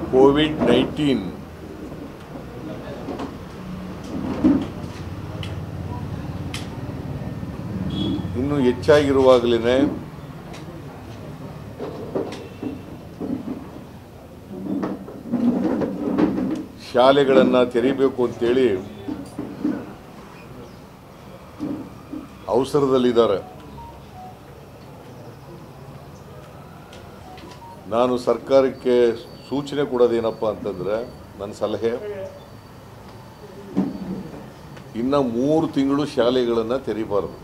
Covid nineteen ಇನ್ನು ಹೆಚ್ಚಾಗಿರುವಾಗಲೇ ಶಾಲೆಗಳನ್ನು ತೆರೀಬೇಕು ಅಂತೇಳಿ ಅವಸರದಲ್ಲಿದ್ದಾರೆ ನಾನು ಸರ್ಕಾರಕ್ಕೆ ಸೂಚನೆ ಕೊಡೋದೇನಪ್ಪ ಅಂತಂದರೆ ನನ್ನ ಸಲಹೆ ಇನ್ನು ಮೂರು ತಿಂಗಳು ಶಾಲೆಗಳನ್ನು ತೆರಿಬಾರದು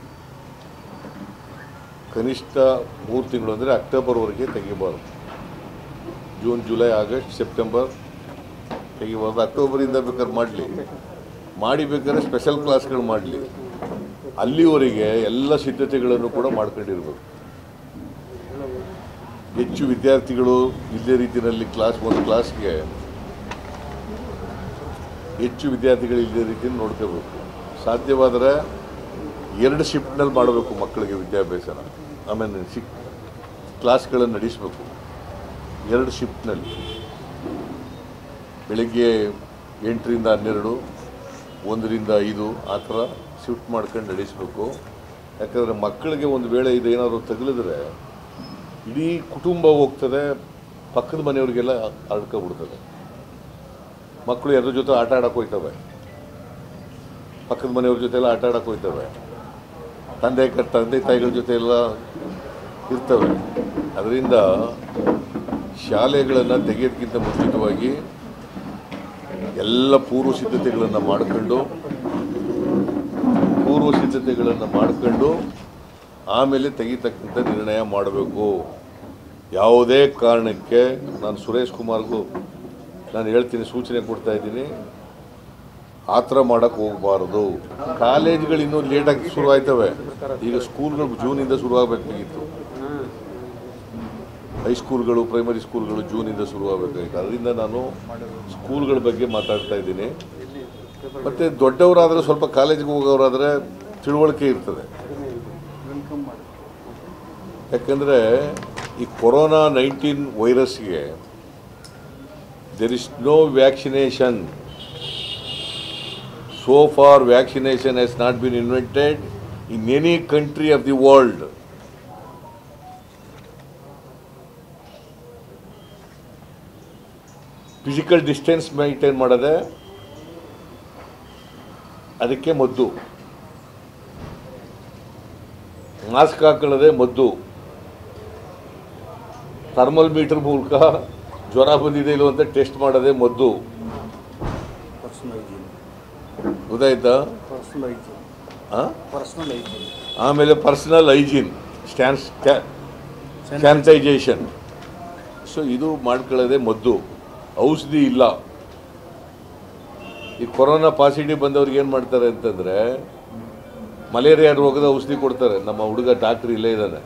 ಕನಿಷ್ಠ ಮೂರು ತಿಂಗಳು ಅಂದರೆ ಅಕ್ಟೋಬರ್ವರೆಗೆ ತೆಗಿಬಾರ್ದು ಜೂನ್ ಜುಲೈ ಆಗಸ್ಟ್ ಸೆಪ್ಟೆಂಬರ್ ತೆಗಿಬಾರ್ದು ಅಕ್ಟೋಬರಿಂದ ಬೇಕಾದ್ರೆ ಮಾಡಲಿ ಮಾಡಿ ಬೇಕಾದ್ರೆ ಸ್ಪೆಷಲ್ ಕ್ಲಾಸ್ಗಳು ಮಾಡಲಿ ಅಲ್ಲಿವರೆಗೆ ಎಲ್ಲ ಸಿದ್ಧತೆಗಳನ್ನು ಕೂಡ ಮಾಡ್ಕೊಂಡಿರ್ಬೇಕು ಹೆಚ್ಚು ವಿದ್ಯಾರ್ಥಿಗಳು ಇಲ್ಲೇ ರೀತಿಯಲ್ಲಿ ಕ್ಲಾಸ್ ಒಂದು ಕ್ಲಾಸ್ಗೆ ಹೆಚ್ಚು ವಿದ್ಯಾರ್ಥಿಗಳು ಇಲ್ಲದೇ ರೀತಿಯಲ್ಲಿ ನೋಡ್ಕೋಬೇಕು ಸಾಧ್ಯವಾದರೆ ಎರಡು ಶಿಫ್ಟ್ನಲ್ಲಿ ಮಾಡಬೇಕು ಮಕ್ಕಳಿಗೆ ವಿದ್ಯಾಭ್ಯಾಸನ ಆಮೇಲೆ ಸಿಕ್ ಕ್ಲಾಸ್ಗಳನ್ನು ನಡೆಸಬೇಕು ಎರಡು ಶಿಫ್ಟ್ನಲ್ಲಿ ಬೆಳಿಗ್ಗೆ ಎಂಟರಿಂದ ಹನ್ನೆರಡು ಒಂದರಿಂದ ಐದು ಆ ಥರ ಶಿಫ್ಟ್ ಮಾಡ್ಕೊಂಡು ನಡೆಸಬೇಕು ಯಾಕಂದರೆ ಮಕ್ಕಳಿಗೆ ಒಂದು ವೇಳೆ ಇದು ಏನಾದರೂ ತಗುಲಿದ್ರೆ ಇಡೀ ಕುಟುಂಬ ಹೋಗ್ತದೆ ಪಕ್ಕದ ಮನೆಯವ್ರಿಗೆಲ್ಲ ಹರಡ್ಕೊಬಿಡ್ತದೆ ಮಕ್ಕಳು ಎದ್ರ ಜೊತೆ ಆಟ ಆಡಕ್ಕೆ ಹೋಯ್ತವೆ ಪಕ್ಕದ ಮನೆಯವ್ರ ಜೊತೆ ಎಲ್ಲ ಆಟ ಆಡಕ್ಕೆ ಹೋಯ್ತವೆ ತಂದೆ ಕ ತಂದೆ ತಾಯಿಗಳ ಜೊತೆ ಎಲ್ಲ ಇರ್ತವೆ ಅದರಿಂದ ಶಾಲೆಗಳನ್ನು ತೆಗೆಯೋದಕ್ಕಿಂತ ಮುಂಚಿತವಾಗಿ ಎಲ್ಲ ಪೂರ್ವ ಸಿದ್ಧತೆಗಳನ್ನು ಮಾಡಿಕೊಂಡು ಪೂರ್ವ ಸಿದ್ಧತೆಗಳನ್ನು ಮಾಡಿಕೊಂಡು ಆಮೇಲೆ ತೆಗಿತಕ್ಕಂಥ ನಿರ್ಣಯ ಮಾಡಬೇಕು ಯಾವುದೇ ಕಾರಣಕ್ಕೆ ನಾನು ಸುರೇಶ್ ಕುಮಾರ್ಗೂ ನಾನು ಹೇಳ್ತೀನಿ ಸೂಚನೆ ಕೊಡ್ತಾ ಇದ್ದೀನಿ ಆ ಥರ ಮಾಡೋಕ್ಕೆ ಹೋಗಬಾರ್ದು ಕಾಲೇಜ್ಗಳು ಇನ್ನೂ ಲೇಟಾಗಿ ಶುರು ಆಯ್ತವೆ ಈಗ ಸ್ಕೂಲ್ಗಳು ಜೂನಿಂದ ಶುರು ಆಗಬೇಕಾಗಿತ್ತು ಹೈಸ್ಕೂಲ್ಗಳು ಪ್ರೈಮರಿ ಸ್ಕೂಲ್ಗಳು ಜೂನಿಂದ ಶುರು ಆಗಬೇಕಾಗಿತ್ತು ಅದರಿಂದ ನಾನು ಸ್ಕೂಲ್ಗಳ ಬಗ್ಗೆ ಮಾತಾಡ್ತಾ ಇದ್ದೀನಿ ಮತ್ತು ದೊಡ್ಡವರಾದರೆ ಸ್ವಲ್ಪ ಕಾಲೇಜಿಗೆ ಹೋಗೋರಾದರೆ ತಿಳುವಳಿಕೆ ಇರ್ತದೆ ಯಾಕಂದರೆ ಈ ಕೊರೋನಾ ನೈನ್ಟೀನ್ ವೈರಸ್ಗೆ there is no vaccination so for vaccination has not been invented in any country of the world physical distance maintain ಮಾಡೋದೆ ಅದಕ್ಕೆ ಮದ್ದು ಮಾಸ್ಕ್ ಹಾಕೊಳ್ಳೋದೇ ಮದ್ದು ಥರ್ಮಲ್ ಮೀಟರ್ ಮೂಲಕ ಜ್ವರ ಬಂದಿದೆ ಇಲ್ಲೋ ಅಂತ ಟೆಸ್ಟ್ ಮಾಡೋದೇ ಮದ್ದು ಪರ್ಸನಲ್ ಹೈಜೀನ್ ಗೊತ್ತಾಯ್ತಾ ಪರ್ಸನಲ್ ಹೈಜೀನ್ ಆ? ಪರ್ಸನಲ್ ಹೈಜೀನ್ ಆಮೇಲೆ ಪರ್ಸನಲ್ ಹೈಜೀನ್ ಸ್ಟ್ಯಾನ್ ಸ್ಯಾನಿಟೈಜೇಷನ್ ಸೊ ಇದು ಮಾಡ್ಕೊಳ್ಳೋದೇ ಮದ್ದು ಔಷಧಿ ಇಲ್ಲ ಈ ಕೊರೋನಾ ಪಾಸಿಟಿವ್ ಬಂದವ್ರಿಗೆ ಏನು ಮಾಡ್ತಾರೆ ಅಂತಂದರೆ ಮಲೇರಿಯಾ ರೋಗದ ಔಷಧಿ ಕೊಡ್ತಾರೆ ನಮ್ಮ ಹುಡುಗ ಡಾಕ್ಟ್ರ್ ಇಲ್ಲೇ ಇದ್ದಾನೆ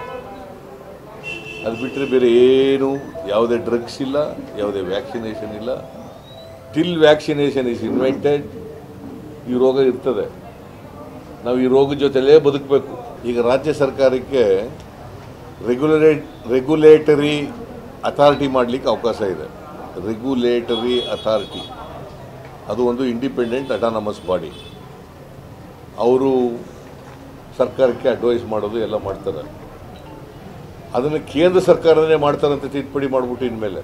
ಅದು ಬಿಟ್ಟರೆ ಬೇರೆ ಏನು ಯಾವುದೇ ಡ್ರಗ್ಸ್ ಇಲ್ಲ ಯಾವುದೇ ವ್ಯಾಕ್ಸಿನೇಷನ್ ಇಲ್ಲ ಟಿಲ್ ವ್ಯಾಕ್ಸಿನೇಷನ್ ಇಸ್ ಇನ್ವೆಂಟೆಡ್ ಈ ರೋಗ ಇರ್ತದೆ ನಾವು ಈ ರೋಗದ ಜೊತೆಲೇ ಬದುಕಬೇಕು ಈಗ ರಾಜ್ಯ ಸರ್ಕಾರಕ್ಕೆ ರೆಗ್ಯುಲರೇಟ್ ರೆಗ್ಯುಲೇಟರಿ ಅಥಾರಿಟಿ ಮಾಡಲಿಕ್ಕೆ ಅವಕಾಶ ಇದೆ ರೆಗ್ಯುಲೇಟರಿ ಅಥಾರಿಟಿ ಅದು ಒಂದು ಇಂಡಿಪೆಂಡೆಂಟ್ ಅಟಾನಮಸ್ ಬಾಡಿ ಅವರು ಸರ್ಕಾರಕ್ಕೆ ಅಡ್ವೈಸ್ ಮಾಡೋದು ಎಲ್ಲ ಮಾಡ್ತಾರೆ ಅದನ್ನು ಕೇಂದ್ರ ಸರ್ಕಾರನೇ ಮಾಡ್ತಾರಂತ ತಿದ್ದುಪಡಿ ಮಾಡಿಬಿಟ್ಟು ಇನ್ಮೇಲೆ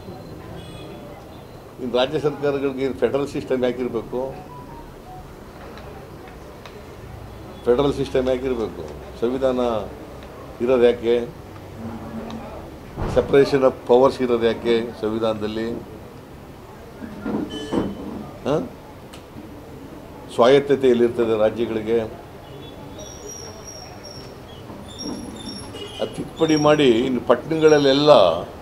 ಇನ್ನು ರಾಜ್ಯ ಸರ್ಕಾರಗಳಿಗೆ ಫೆಡರಲ್ ಸಿಸ್ಟಮ್ ಯಾಕಿರಬೇಕು ಫೆಡರಲ್ ಸಿಸ್ಟಮ್ ಯಾಕಿರಬೇಕು ಸಂವಿಧಾನ ಇರೋದು ಯಾಕೆ ಸಪ್ರೇಷನ್ ಆಫ್ ಪವರ್ಸ್ ಇರೋದು ಯಾಕೆ ಸಂವಿಧಾನದಲ್ಲಿ ಹ? ಸ್ವಾಯತ್ತತೆ ಎಲ್ಲಿರ್ತದೆ ರಾಜ್ಯಗಳಿಗೆ ಅದು ತಿದ್ದುಪಡಿ ಮಾಡಿ ಇನ್ನು ಪಟ್ಟಣಗಳಲ್ಲೆಲ್ಲ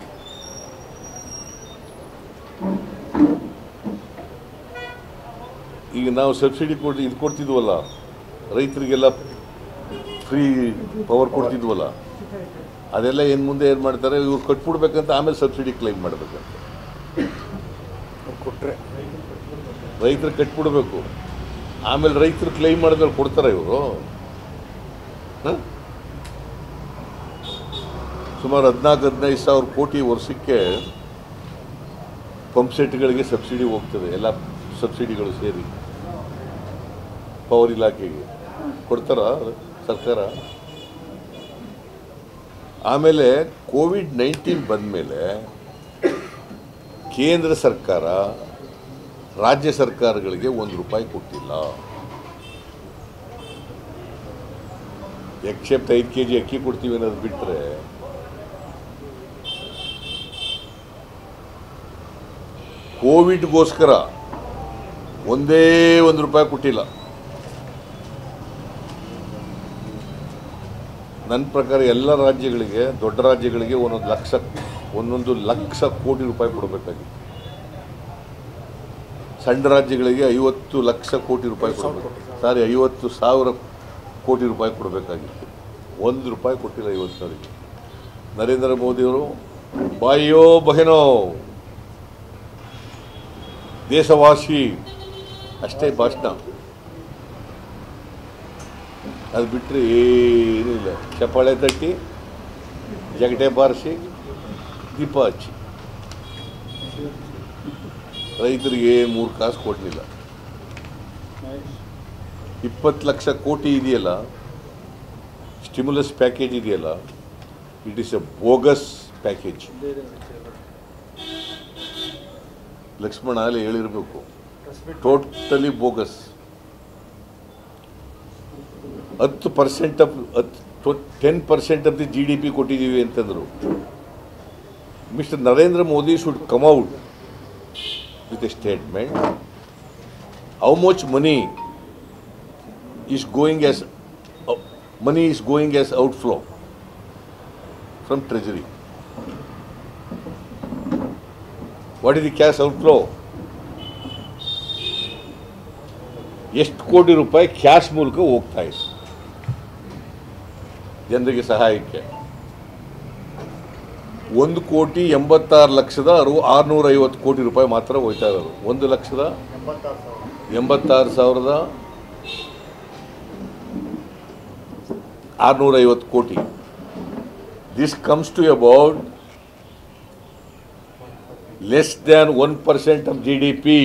ಈಗ ನಾವು ಸಬ್ಸಿಡಿ ಕೊಟ್ಟು ಇದು ಕೊಡ್ತಿದ್ವಲ್ಲ ರೈತರಿಗೆಲ್ಲ ಫ್ರೀ ಪವರ್ ಕೊಡ್ತಿದ್ವಲ್ಲ ಅದೆಲ್ಲ ಏನು ಮುಂದೆ ಏನು ಮಾಡ್ತಾರೆ ಇವ್ರು ಕಟ್ಬಿಡ್ಬೇಕಂತ ಆಮೇಲೆ ಸಬ್ಸಿಡಿ ಕ್ಲೈಮ್ ಮಾಡಬೇಕಂತ ಕೊಟ್ಟರೆ ರೈತರು ಕಟ್ಬಿಡ್ಬೇಕು ಆಮೇಲೆ ರೈತರು ಕ್ಲೈಮ್ ಮಾಡಿದ್ಮೇಲೆ ಕೊಡ್ತಾರೆ ಇವರು ಸುಮಾರು ಹದಿನಾಲ್ಕು ಹದಿನೈದು ಸಾವಿರ ಕೋಟಿ ವರ್ಷಕ್ಕೆ ಪಂಪ್ ಸೆಟ್ಗಳಿಗೆ ಸಬ್ಸಿಡಿ ಹೋಗ್ತದೆ ಎಲ್ಲ ಸಬ್ಸಿಡಿಗಳು ಸೇರಿ ಪವರ್ ಇಲಾಖೆಗೆ ಕೊಡ್ತಾರ ಸರ್ಕಾರ ಆಮೇಲೆ ಕೋವಿಡ್ ನೈನ್ಟೀನ್ ಬಂದಮೇಲೆ ಕೇಂದ್ರ ಸರ್ಕಾರ ರಾಜ್ಯ ಸರ್ಕಾರಗಳಿಗೆ ಒಂದು ರೂಪಾಯಿ ಕೊಟ್ಟಿಲ್ಲ ಎಕ್ಸೆಪ್ಟ್ ಐದು ಕೆ ಜಿ ಅಕ್ಕಿ ಕೊಡ್ತೀವಿ ಅನ್ನೋದು ಬಿಟ್ಟರೆ ಕೋವಿಡ್ಗೋಸ್ಕರ ಒಂದೇ ಒಂದು ರೂಪಾಯಿ ಕೊಟ್ಟಿಲ್ಲ ನನ್ನ ಪ್ರಕಾರ ಎಲ್ಲ ರಾಜ್ಯಗಳಿಗೆ ದೊಡ್ಡ ರಾಜ್ಯಗಳಿಗೆ ಒಂದೊಂದು ಲಕ್ಷ ಒಂದೊಂದು ಲಕ್ಷ ಕೋಟಿ ರೂಪಾಯಿ ಕೊಡಬೇಕಾಗಿತ್ತು ಸಣ್ಣ ರಾಜ್ಯಗಳಿಗೆ ಐವತ್ತು ಲಕ್ಷ ಕೋಟಿ ರೂಪಾಯಿ ಕೊಡಬೇಕು ಸಾರಿ ಐವತ್ತು ಸಾವಿರ ಕೋಟಿ ರೂಪಾಯಿ ಕೊಡಬೇಕಾಗಿತ್ತು ಒಂದು ರೂಪಾಯಿ ಕೊಟ್ಟಿಲ್ಲ ಇವತ್ತಿನವರೆಗೆ ನರೇಂದ್ರ ಮೋದಿಯವರು ಬಾಯಿಯೋ ಬಹಿನೋ ದೇಶವಾಸಿ ಅಷ್ಟೇ ಭಾಷಣ ಅದು ಬಿಟ್ಟರೆ ಏನೂ ಇಲ್ಲ ಚಪ್ಪಾಳೆ ತಟ್ಟಿ ಜಗಟೆ ಬಾರಿಸಿ ದೀಪ ಹಚ್ಚಿ ರೈತರಿಗೆ ಮೂರು ಕಾಸು ಕೊಡಲಿಲ್ಲ ಇಪ್ಪತ್ತು ಲಕ್ಷ ಕೋಟಿ ಇದೆಯಲ್ಲ ಸ್ಟಿಮ್ಯುಲಸ್ ಪ್ಯಾಕೇಜ್ ಇದೆಯಲ್ಲ it is a bogus package Lakshmana ಅಲ್ಲಿ ಹೇಳಿರಬೇಕು ಟೋಟಲಿ ಬೋಗಸ್ ಹತ್ತು ಪರ್ಸೆಂಟ್ ಆಫ್ ಹತ್ತು ten percent of the G D P ಕೊಟ್ಟಿದ್ದೀವಿ ಅಂತಂದರು mister Narendra Modi should come out with a statement how much money is going as money is going as outflow from treasury what is the cash outflow ಎಷ್ಟು ಕೋಟಿ ರೂಪಾಯಿ cash ಮೂಲಕ ಹೋಗ್ತಾ ಇದೆ ಜನರಿಗೆ ಸಹಾಯಕ್ಕೆ ಒಂದು ಕೋಟಿ ಎಂಬತ್ತಾರು ಲಕ್ಷದ ಅರು ಆರುನೂರ ಐವತ್ತು ಕೋಟಿ ರೂಪಾಯಿ ಮಾತ್ರ ಹೋಯ್ತಾ ಇರೋದು ಒಂದು ಲಕ್ಷದ ಎಂಬತ್ತಾರು ಸಾವಿರದ ಆರುನೂರ ಐವತ್ತು ಕೋಟಿ this comes to about less than one percent of G D P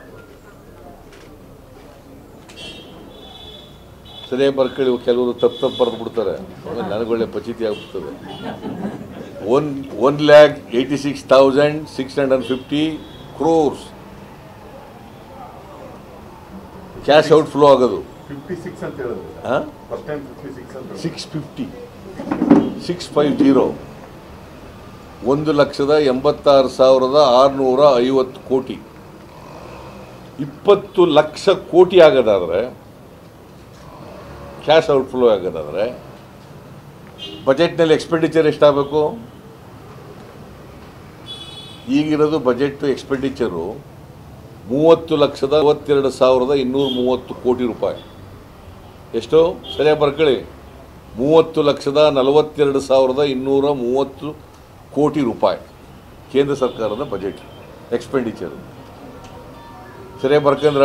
ಸರಿಯಾಗಿ ಬರ್ಕೊಳ್ಳಿ ಕೆಲವರು ತಪ್ಪು ತಪ್ಪು ಬರೆದು ಬಿಡ್ತಾರೆ ಆಮೇಲೆ ನನಗೊಳ್ಳೆ ಪಚಿತಿ ಆಗ್ಬಿಡ್ತದೆ one one lakh eighty six thousand six hundred fifty crores cash out flow ಆಗೋದು ಫಿಫ್ಟಿ ಸಿಕ್ಸ್ ಅಂತ ಹೇಳಿದ್ರು ಹಾಂ ಫಸ್ಟ್ ಟೈಮ್ ಫಿಫ್ಟಿ ಸಿಕ್ಸ್ ಅಂತ ಹೇಳಿದ್ರು. Six fifty six five zero ಒಂದು ಲಕ್ಷದ ಎಂಬತ್ತಾರು ಸಾವಿರದ ಆರುನೂರ ಐವತ್ತು ಕೋಟಿ ಇಪ್ಪತ್ತು ಲಕ್ಷ ಕೋಟಿ ಆಗೋದಾದರೆ ಕ್ಯಾಶ್ ಔಟ್ಫ್ಲೋ ಆಗೋದಾದರೆ ಬಜೆಟ್ನಲ್ಲಿ ಎಕ್ಸ್ಪೆಂಡಿಚರ್ ಎಷ್ಟಾಗಬೇಕು ಈಗಿರೋದು ಬಜೆಟ್ ಎಕ್ಸ್ಪೆಂಡಿಚರು ಮೂವತ್ತು ಲಕ್ಷದ ಅರವತ್ತೆರಡು ಸಾವಿರದ ಇನ್ನೂರ ಮೂವತ್ತು ಕೋಟಿ ರೂಪಾಯಿ ಎಷ್ಟು ಸರಿಯಾಗಿ ಬರ್ಕೊಳ್ಳಿ ಮೂವತ್ತು ಲಕ್ಷದ ನಲವತ್ತೆರಡು ಸಾವಿರದ ಇನ್ನೂರ ಮೂವತ್ತು ಕೋಟಿ ರೂಪಾಯಿ ಕೇಂದ್ರ ಸರ್ಕಾರದ ಬಜೆಟ್ ಎಕ್ಸ್ಪೆಂಡಿಚರು ಸರಿಯಾಗಿ ಬರ್ಕಂದ್ರ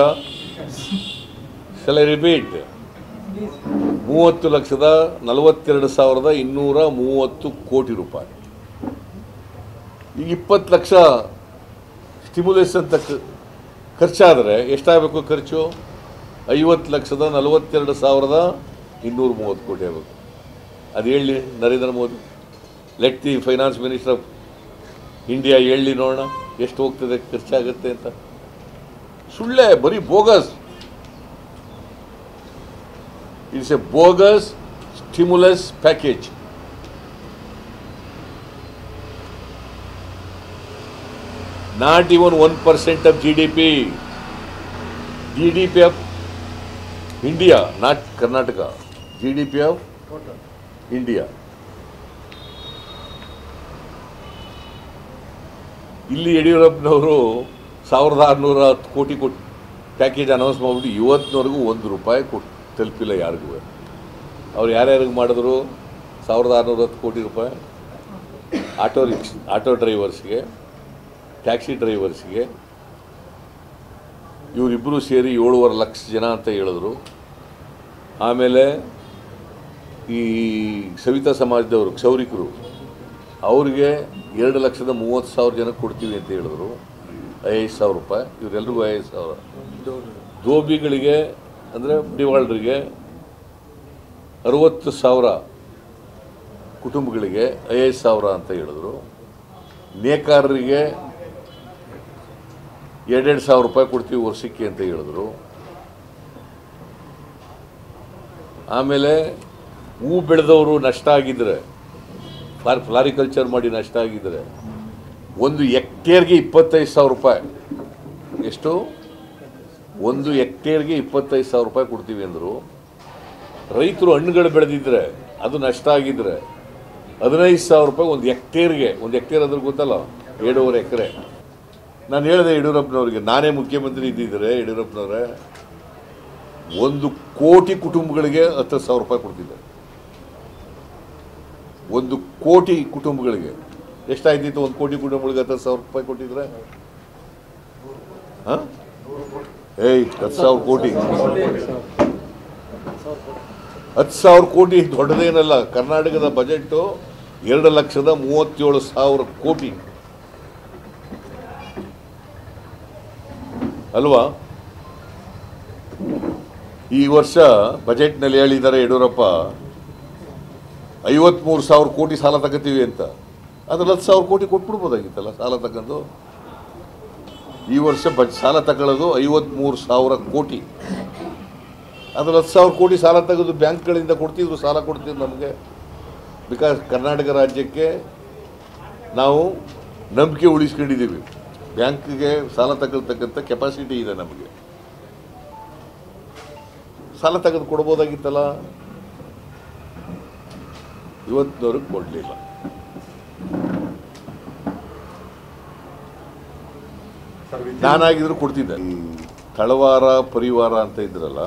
ಸಲ ರಿಪೀಟ್ ಮೂವತ್ತು ಲಕ್ಷದ ನಲವತ್ತೆರಡು ಸಾವಿರದ ಇನ್ನೂರ ಮೂವತ್ತು ಕೋಟಿ ರೂಪಾಯಿ ಈಗ ಇಪ್ಪತ್ತು ಲಕ್ಷ ಸ್ಟಿಮ್ಯುಲೇಸ್ ಅಂತ ಕ- ಖರ್ಚಾದರೆ ಎಷ್ಟಾಗಬೇಕು ಖರ್ಚು ಐವತ್ತು ಲಕ್ಷದ ನಲವತ್ತೆರಡು ಸಾವಿರದ ಇನ್ನೂರ ಮೂವತ್ತು ಕೋಟಿ ಆಗಬೇಕು ಅದು ಹೇಳಿ Narendra Modi let the finance minister of India ಹೇಳಿ ನೋಡೋಣ ಎಷ್ಟು ಹೋಗ್ತದೆ ಖರ್ಚಾಗುತ್ತೆ ಅಂತ ಸುಳ್ಳೆ ಬರೀ bogus it's a bogus stimulus package not even one percent of G D P G D P of India not Karnataka G D P of India ಇಲ್ಲಿ ಯಡಿಯೂರಪ್ಪನವರು ಸಾವಿರದ ಆರುನೂರ ಹತ್ತು ಕೋಟಿ ಕೊಟ್ಟು ಪ್ಯಾಕೇಜ್ ಅನೌನ್ಸ್ ಮಾಡಿಬಿಟ್ಟು ಇವತ್ತಿನವರೆಗೂ ಒಂದು ರೂಪಾಯಿ ಕೊಟ್ಟು ತಲುಪಿಲ್ಲ ಯಾರಿಗೂ ಅವ್ರು ಯಾರ್ಯಾರಿಗೆ ಮಾಡಿದ್ರು ಸಾವಿರದ ಆರುನೂರ ಹತ್ತು ಕೋಟಿ ರೂಪಾಯಿ ಆಟೋ ರಿಕ್ಷ ಆಟೋ ಡ್ರೈವರ್ಸ್ಗೆ ಟ್ಯಾಕ್ಸಿ ಡ್ರೈವರ್ಸ್ಗೆ ಇವರಿಬ್ಬರು ಸೇರಿ ಏಳುವರೆ ಲಕ್ಷ ಜನ ಅಂತ ಹೇಳಿದ್ರು ಆಮೇಲೆ ಈ ಸವಿತಾ ಸಮಾಜದವರು ಕ್ಷೌರಿಕರು ಅವ್ರಿಗೆ ಎರಡು ಲಕ್ಷದ ಮೂವತ್ತು ಸಾವಿರ ಜನ ಕೊಡ್ತೀವಿ ಅಂತ ಹೇಳಿದ್ರು ಐದು ಸಾವಿರ ರೂಪಾಯಿ ಇವರೆಲ್ರಿಗೂ ಐದು ಸಾವಿರ ಧೋಬಿಗಳಿಗೆ ಅಂದರೆ ಡಿವಾಲ್ಡ್ರಿಗೆ ಅರುವತ್ತು ಸಾವಿರ ಕುಟುಂಬಗಳಿಗೆ ಐದು ಸಾವಿರ ಅಂತ ಹೇಳಿದ್ರು ನೇಕಾರರಿಗೆ ಎರಡೆರಡು ಸಾವಿರ ರೂಪಾಯಿ ಕೊಡ್ತೀವಿ ವರ್ಷಕ್ಕೆ ಅಂತ ಹೇಳಿದ್ರು ಆಮೇಲೆ ಹೂ ಬೆಳೆದವರು ನಷ್ಟ ಆಗಿದ್ರೆ ಫ್ಲಾರ್ ಫ್ಲಾರಿಕಲ್ಚರ್ ಮಾಡಿ ನಷ್ಟ ಆಗಿದ್ರೆ ಒಂದು ಹೆಕ್ಟೇರ್ಗೆ ಇಪ್ಪತ್ತೈದು ಸಾವಿರ ರೂಪಾಯಿ ಎಷ್ಟು ಒಂದು ಹೆಕ್ಟೇರ್ಗೆ ಇಪ್ಪತ್ತೈದು ಸಾವಿರ ರೂಪಾಯಿ ಕೊಡ್ತೀವಿ ಅಂದರು ರೈತರು ಹಣ್ಣುಗಳು ಬೆಳೆದಿದ್ರೆ ಅದು ನಷ್ಟ ಆಗಿದ್ರೆ ಹದಿನೈದು ಸಾವಿರ ರೂಪಾಯಿ ಒಂದು ಹೆಕ್ಟೇರ್ಗೆ ಒಂದು ಹೆಕ್ಟೇರ್ ಅದ್ರ ಗೊತ್ತಲ್ಲ ಏಳುವರೆ ಎಕರೆ ನಾನು ಹೇಳಿದೆ ಯಡಿಯೂರಪ್ಪನವ್ರಿಗೆ ನಾನೇ ಮುಖ್ಯಮಂತ್ರಿ ಇದ್ದಿದ್ರೆ ಯಡಿಯೂರಪ್ಪನವರೇ ಒಂದು ಕೋಟಿ ಕುಟುಂಬಗಳಿಗೆ ಹತ್ತು ಸಾವಿರ ರೂಪಾಯಿ ಕೊಡ್ತಿದ್ದೆ ಒಂದು ಕೋಟಿ ಕುಟುಂಬಗಳಿಗೆ ಎಷ್ಟಾಯ್ತಿತ್ತು ಒಂದು ಕೋಟಿ ಕುಟುಂಬಗಳಿಗೆ ಹತ್ತು ಸಾವಿರ ರೂಪಾಯಿ ಕೊಟ್ಟಿದ್ರೆ ಹಾಂ ಏಯ್ ಹತ್ತು ಸಾವಿರ ಕೋಟಿ ಹತ್ತು ಸಾವಿರ ಕೋಟಿ ದೊಡ್ಡದೇನಲ್ಲ ಕರ್ನಾಟಕದ ಬಜೆಟ್ಟು ಎರಡು ಲಕ್ಷದ ಮೂವತ್ತೇಳು ಸಾವಿರ ಕೋಟಿ ಅಲ್ವಾ ಈ ವರ್ಷ ಬಜೆಟ್ನಲ್ಲಿ ಹೇಳಿದ್ದಾರೆ ಯಡಿಯೂರಪ್ಪ ಐವತ್ಮೂರು ಸಾವಿರ ಕೋಟಿ ಸಾಲ ತಗೋತೀವಿ ಅಂತ ಅದ್ರಲ್ಲಿ ಹತ್ತು ಸಾವಿರ ಕೋಟಿ ಕೊಟ್ಬಿಡ್ಬೋದಾಗಿತ್ತಲ್ಲ ಸಾಲ ತಗೊಂಡು ಈ ವರ್ಷ ಬಜ್ ಸಾಲ ತಗೊಳ್ಳೋದು ಐವತ್ಮೂರು ಸಾವಿರ ಕೋಟಿ ಅದ್ರಲ್ಲಿ ಹತ್ತು ಸಾವಿರ ಕೋಟಿ ಸಾಲ ತೆಗೆದು ಬ್ಯಾಂಕ್ಗಳಿಂದ ಕೊಡ್ತಿದ್ರು ಸಾಲ ಕೊಡ್ತಿದ್ರು ನಮಗೆ ಬಿಕಾಸ್ ಕರ್ನಾಟಕ ರಾಜ್ಯಕ್ಕೆ ನಾವು ನಂಬಿಕೆ ಉಳಿಸ್ಕೊಂಡಿದ್ದೀವಿ ಬ್ಯಾಂಕ್ಗೆ ಸಾಲ ತಗೊಳ್ತಕ್ಕಂಥ ಕೆಪಾಸಿಟಿ ಇದೆ ನಮಗೆ ಸಾಲ ತೆಗೆದು ಕೊಡ್ಬೋದಾಗಿತ್ತಲ್ಲ ಇವತ್ತಿನವ್ರಿಗೆ ಕೊಡಲಿಲ್ಲ ಸರ್ ವಿದ್ಯುತ್ ನಾನಾಗಿದ್ರು ಕೊಡ್ತಿದ್ದೆ ಈ ತಳವಾರ ಪರಿವಾರ ಅಂತ ಇದ್ರಲ್ಲ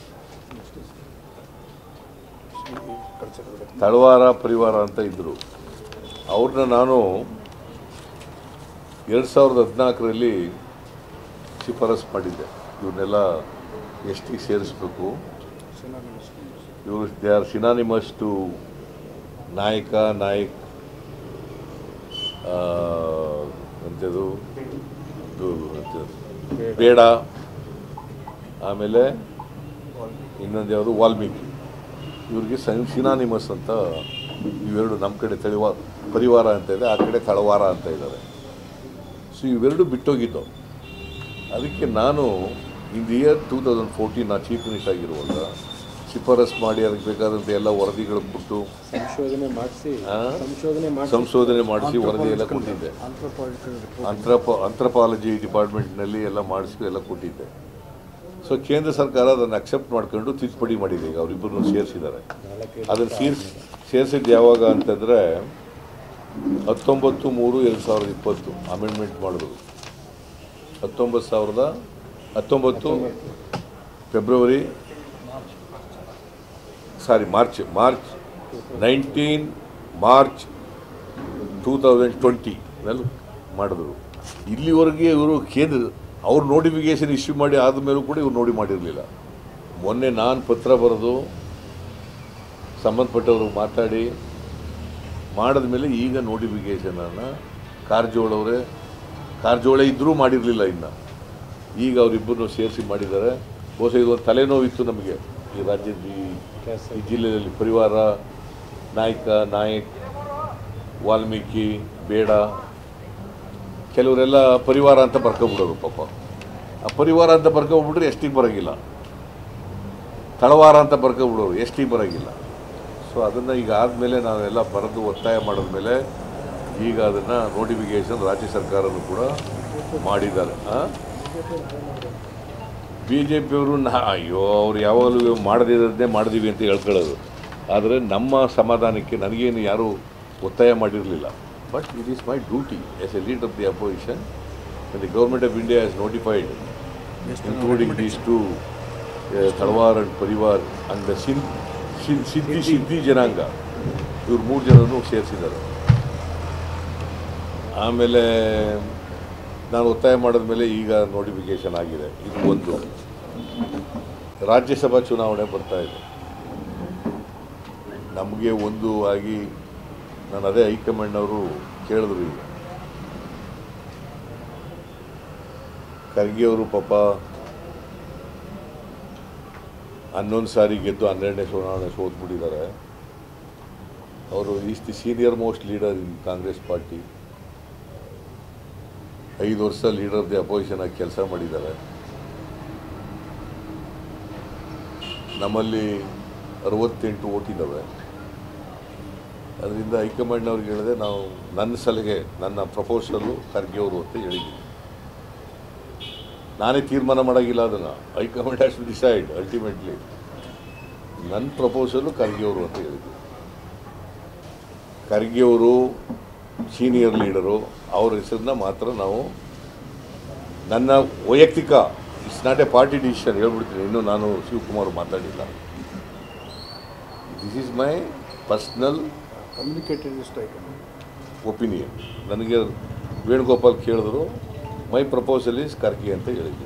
ತಳವಾರ ಪರಿವಾರ ಅಂತ ಇದ್ದರು ಅವ್ರನ್ನ ನಾನು ಎರಡು ಸಾವಿರದ ಹದಿನಾಲ್ಕರಲ್ಲಿ ಶಿಫಾರಸ್ ಮಾಡಿದ್ದೆ ಇವ್ರನ್ನೆಲ್ಲ ಎಷ್ಟಿಗೆ ಸೇರಿಸ್ಬೇಕು ಇವರು ದೇ ಆರ್ ಸಿನಾನಿಮಸ್ ಟು ನಾಯಕ ನಾಯಕ್ ಆ, ಎಂಥದ್ದು ಇದು ಎಂಥದ್ದು? ಬೇಡ ಆಮೇಲೆ ಇನ್ನೊಂದು ಯಾವುದು ವಾಲ್ಮೀಕಿ ಇವ್ರಿಗೆ ಸಂ ಸಿನಾನಿಮಸ್ ಅಂತ ಇವೆರಡು ನಮ್ಮ ಕಡೆ ತಳಿವ ಪರಿವಾರ ಅಂತ ಇದೆ ಆ ಕಡೆ ತಳವಾರ ಅಂತ ಇದ್ದಾರೆ ಸೊ ಇವೆರಡು ಬಿಟ್ಟೋಗಿದ್ದು ಅದಕ್ಕೆ ನಾನು in the year two thousand fourteen ನಾ ಚೀಫ್ ಮಿನಿಸ್ಟರ್ ಆಗಿರುವಾಗ ಶಿಫಾರಸ್ ಮಾಡಿ ಅದಕ್ಕೆ ಬೇಕಾದಂಥ ಎಲ್ಲ ವರದಿಗಳು ಕೊಟ್ಟು ಸಂಶೋಧನೆ ಮಾಡಿಸಿ ಆ? ಸಂಶೋಧನೆ ಮಾಡಿ ಸಂಶೋಧನೆ ಮಾಡಿಸಿ ವರದಿ ಎಲ್ಲ ಕೊಟ್ಟಿದ್ದೆ ಆಂಥ್ರೋಪಾಲಜಿಕಲ್ ರಿಪೋರ್ಟ್ ಅಂಥ್ರಪ ಅಂಥ್ರಪಾಲಜಿ ಡಿಪಾರ್ಟ್ಮೆಂಟ್ನಲ್ಲಿ ಎಲ್ಲ ಮಾಡಿಸಿ ಎಲ್ಲ ಕೊಟ್ಟಿದ್ದೆ ಸೊ ಕೇಂದ್ರ ಸರ್ಕಾರ ಅದನ್ನು ಅಕ್ಸೆಪ್ಟ್ ಮಾಡ್ಕೊಂಡು ತಿದ್ದುಪಡಿ ಮಾಡಿದೆ ಈಗ ಅವರಿಬ್ಬರನ್ನು ಸೇರಿಸಿದ್ದಾರೆ ಅದನ್ನು ಸೇರಿಸಿ ಸೇರಿಸಿದ್ದು ಯಾವಾಗ ಅಂತಂದರೆ ಹತ್ತೊಂಬತ್ತು ಮೂರು ಎರಡು ಸಾವಿರದ ಇಪ್ಪತ್ತು ಅಮೆಂಡ್ಮೆಂಟ್ ಮಾಡಿದ್ರು ಹತ್ತೊಂಬತ್ತು ಸಾವಿರದ ಹತ್ತೊಂಬತ್ತು February sorry March March nineteen March two thousand twenty ನಲ್ಲಿ ಮಾಡಿದ್ರು ಇಲ್ಲಿವರೆಗೆ ಇವರು ಕೇಂದ್ರ ಅವ್ರು ನೋಟಿಫಿಕೇಶನ್ ಇಶ್ಯೂ ಮಾಡಿ ಆದಮೇಲೂ ಕೂಡ ಇವ್ರು ನೋಡಿ ಮಾಡಿರಲಿಲ್ಲ ಮೊನ್ನೆ ನಾನು ಪತ್ರ ಬರೆದು ಸಂಬಂಧಪಟ್ಟವ್ರಿಗೆ ಮಾತಾಡಿ ಮಾಡಿದ ಮೇಲೆ ಈಗ ನೋಟಿಫಿಕೇಷನನ್ನು ಕಾರಜೋಳವರೇ ಕಾರಜೋಳ ಇದ್ದರೂ ಮಾಡಿರಲಿಲ್ಲ ಇನ್ನು ಈಗ ಅವರಿಬ್ಬರನ್ನು ಸೇರಿಸಿ ಮಾಡಿದ್ದಾರೆ ಬಹುಶಃ ಇದೊಂದು ತಲೆನೋವಿತ್ತು ನಮಗೆ ಈ ರಾಜ್ಯದ ಈ- ಈ ಜಿಲ್ಲೆಯಲ್ಲಿ ಪರಿವಾರ ನಾಯಕ ನಾಯಕ್ ವಾಲ್ಮೀಕಿ ಬೇಡ ಕೆಲವರೆಲ್ಲ ಪರಿವಾರ ಅಂತ ಬರ್ಕೊಬಿಡೋರು ಪಾಪ ಆ ಪರಿವಾರ ಅಂತ ಬರ್ಕೊಬಿಟ್ರೆ ಎಷ್ಟಿಗೆ ಬರೋಂಗಿಲ್ಲ ತಳವಾರ ಅಂತ ಬರ್ಕೊಬಿಡೋರು ಎಷ್ಟಿಗೆ ಬರೋಂಗಿಲ್ಲ ಸೊ ಅದನ್ನು ಈಗ ಆದಮೇಲೆ ನಾವೆಲ್ಲ ಬರೆದು ಒತ್ತಾಯ ಮಾಡಿದ್ಮೇಲೆ ಈಗ ಅದನ್ನು ನೋಟಿಫಿಕೇಶನ್ ರಾಜ್ಯ ಸರ್ಕಾರನೂ ಕೂಡ ಮಾಡಿದ್ದಾರೆ ಬಿ ಜೆ ಪಿಯವರು ನಾ ಅಯ್ಯೋ ಅವ್ರು ಯಾವಾಗಲೂ ಮಾಡದಿರೋದನ್ನೇ ಮಾಡಿದೀವಿ ಅಂತ ಹೇಳ್ಕೊಳ್ಳೋದು ಆದರೆ ನಮ್ಮ ಸಮಾಧಾನಕ್ಕೆ ನನಗೇನು ಯಾರೂ ಒತ್ತಾಯ ಮಾಡಿರಲಿಲ್ಲ but it is my duty as a leader of the opposition the government of India has notified including these two Talawar and Parivar and the ಸಿನ್ ಸಿನ್- ಸಿದ್ಧಿ ಸಿದ್ಧಿ ಜನಾಂಗ ಇವ್ರು ಮೂರು ಜನರನ್ನು ಸೇರಿಸಿದ್ದಾರೆ ಆಮೇಲೆ ನಾನು ಒತ್ತಾಯ ಮಾಡಿದ ಮೇಲೆ ಈಗ ನೋಟಿಫಿಕೇಶನ್ ಆಗಿದೆ ಇದು ಒಂದು ರಾಜ್ಯಸಭಾ ಚುನಾವಣೆ ಬರ್ತಾ ಇದೆ ನಮಗೆ ಒಂದು ಆಗಿ ನಾನು ಅದೇ ಹೈಕಮಾಂಡ್ನವರು ಕೇಳಿದ್ರು ಈಗ ಖರ್ಗೆ ಅವರು ಪಾಪ ಹನ್ನೊಂದು ಸಾರಿ ಗೆದ್ದು ಹನ್ನೆರಡನೇ ಚುನಾವಣೆ ಸೋತ್ಬಿಟ್ಟಿದ್ದಾರೆ ಅವರು is the senior most leader in Congress party ಐದು ವರ್ಷ ಲೀಡರ್ ಆಫ್ ದಿ ಅಪೋಸಿಷನ್ ಆಗಿ ಕೆಲಸ ಮಾಡಿದ್ದಾರೆ ನಮ್ಮಲ್ಲಿ ಅರವತ್ತೆಂಟು ಓಟ್ ಇದ್ದಾವೆ ಅದರಿಂದ ಹೈಕಮಾಂಡ್ನವ್ರಿಗೆ ಹೇಳಿದೆ ನಾವು ನನ್ನ ಸಲಹೆ ನನ್ನ ಪ್ರಪೋಸಲ್ಲು ಖರ್ಗೆ ಅವರು ಅಂತ ಹೇಳಿದ್ದೀನಿ ನಾನೇ ತೀರ್ಮಾನ ಮಾಡೋಂಗಿಲ್ಲ ಅದನ್ನು high command has to decide ultimately ನನ್ನ ಪ್ರಪೋಸಲು ಖರ್ಗೆ ಅವರು ಅಂತ ಹೇಳಿದ್ದೀನಿ ಖರ್ಗೆ ಅವರು ಸೀನಿಯರ್ ಲೀಡರು ಅವ್ರ ಹೆಸರನ್ನ ಮಾತ್ರ ನಾವು ನನ್ನ ವೈಯಕ್ತಿಕ it's not a party decision ಹೇಳ್ಬಿಡ್ತೀನಿ ಇನ್ನೂ ನಾನು ಶಿವಕುಮಾರ್ ಮಾತಾಡಿಲ್ಲ this is my personal communicated strike opinion ನನಗೆ ವೇಣುಗೋಪಾಲ್ ಕೇಳಿದ್ರು ಮೈ ಪ್ರಪೋಸಲ್ ಈಸ್ ಖರ್ಗೆ ಅಂತ ಹೇಳಿದ್ದೀನಿ